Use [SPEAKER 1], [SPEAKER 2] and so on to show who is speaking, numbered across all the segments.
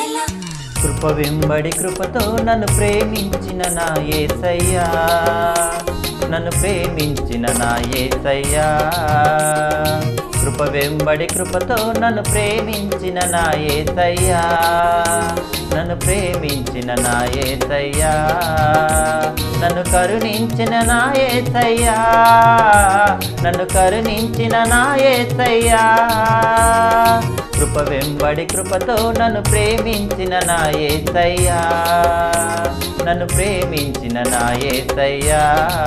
[SPEAKER 1] కృప వెంబడి కృపతో నన్ను ప్రేమించిన నా ఏసయ్యా నన్ను ప్రేమించిన నా ఏసయ్యా కృప వెంబడి కృపతో నన్ను ప్రేమించిన నా ఏసయ్యా నన్ను ప్రేమించిన నా ఏసయ్యా నన్ను కరుణించిన నా ఏసయ్యా నన్ను కరుణించిన నా ఏసయ్యా కృప వెంబడి కృపతో నన్ను ప్రేమించిన నా ఏసయ్యా నన్ను ప్రేమించిన నా ఏసయ్యా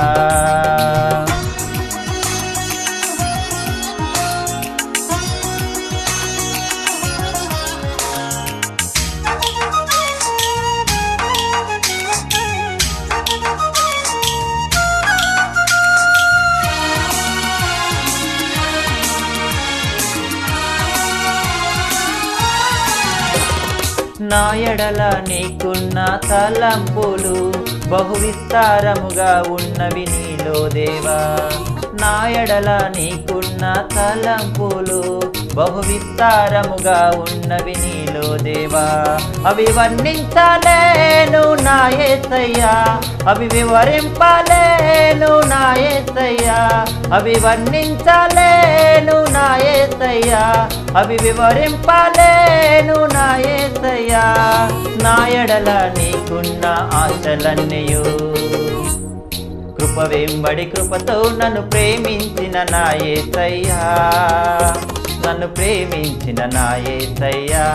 [SPEAKER 1] నా ఎడల నీకున్న తలంపులు బహు విస్తారముగా ఉన్నవి నీలో దేవా నా ఎడల నీకున్న తలంపులు బహు విస్తారముగా ఉన్నవి నీలో దేవా అవి వర్ణించలేను నా ఏసయ్యా అవి వివరింపలేను నా ఏసయ్యా అవి వర్ణించలేను నా ఏసయ్యా అవి వివరింపలేను నా ఏసయ్యా నా ఎడల నీకున్న ఆశలన్నయు కృప వెంబడి కృపతో నన్ను ప్రేమించిన నా ఏసయ్యా నన్ను ప్రేమించిన నా ఏసయ్యా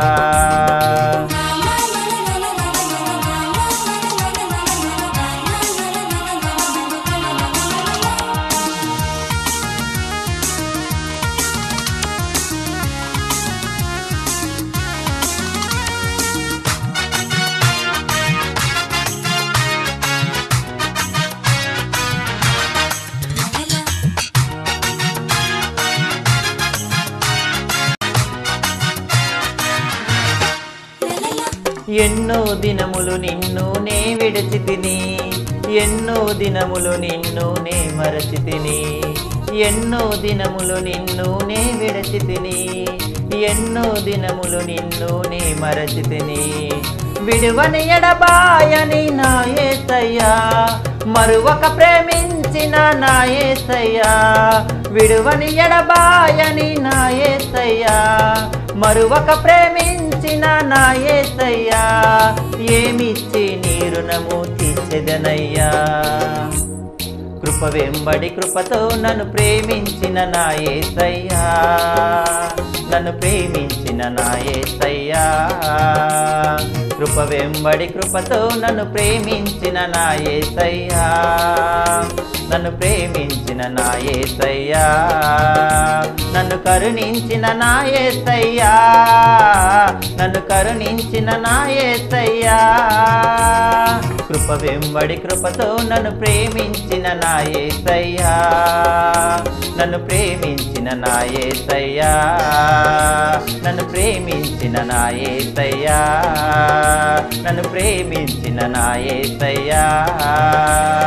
[SPEAKER 1] ఎన్నో దినములు నిన్ను నే విడిచి తిని ఎన్నో దినములు నిన్ను నే మరచి తిని ఎన్నో దినములు నిన్ను నే విడిచి తిని ఎన్నో దినములు నిన్ను నే మరచి తిని విడువని ఎడబాయని నా ఏసయ్యా మరువక ప్రేమించిన నా ఏసయ్యా విడువని ఎడబాయని నా ఏసయ్యా మరువక ప్రేమించిన నా ఏసయ్యా ఏమిచ్చి నీ రుణము తీర్చెదనయ్యా కృప వెంబడి కృపతో నన్ను ప్రేమించిన నా ఏసయ్యా నన్ను ప్రేమించిన నా ఏసయ్యా కృప వెంబడి కృపతో నన్ను ప్రేమించిన నా ఏసయ్యా నన్ను ప్రేమించిన నా ఏసయ్యా నన్ను కరుణించిన నా ఏసయ్యా నన్ను కరుణించిన నా ఏసయ్యా కృప వెంబడి కృపతో నన్ను ప్రేమించిన నా ఏసయ్యా నన్ను ప్రేమించిన నా ఏసయ్యా నన్ను ప్రేమించిన నా ఏసయ్యా నన్ను ప్రేమించిన నా ఏసయ్యా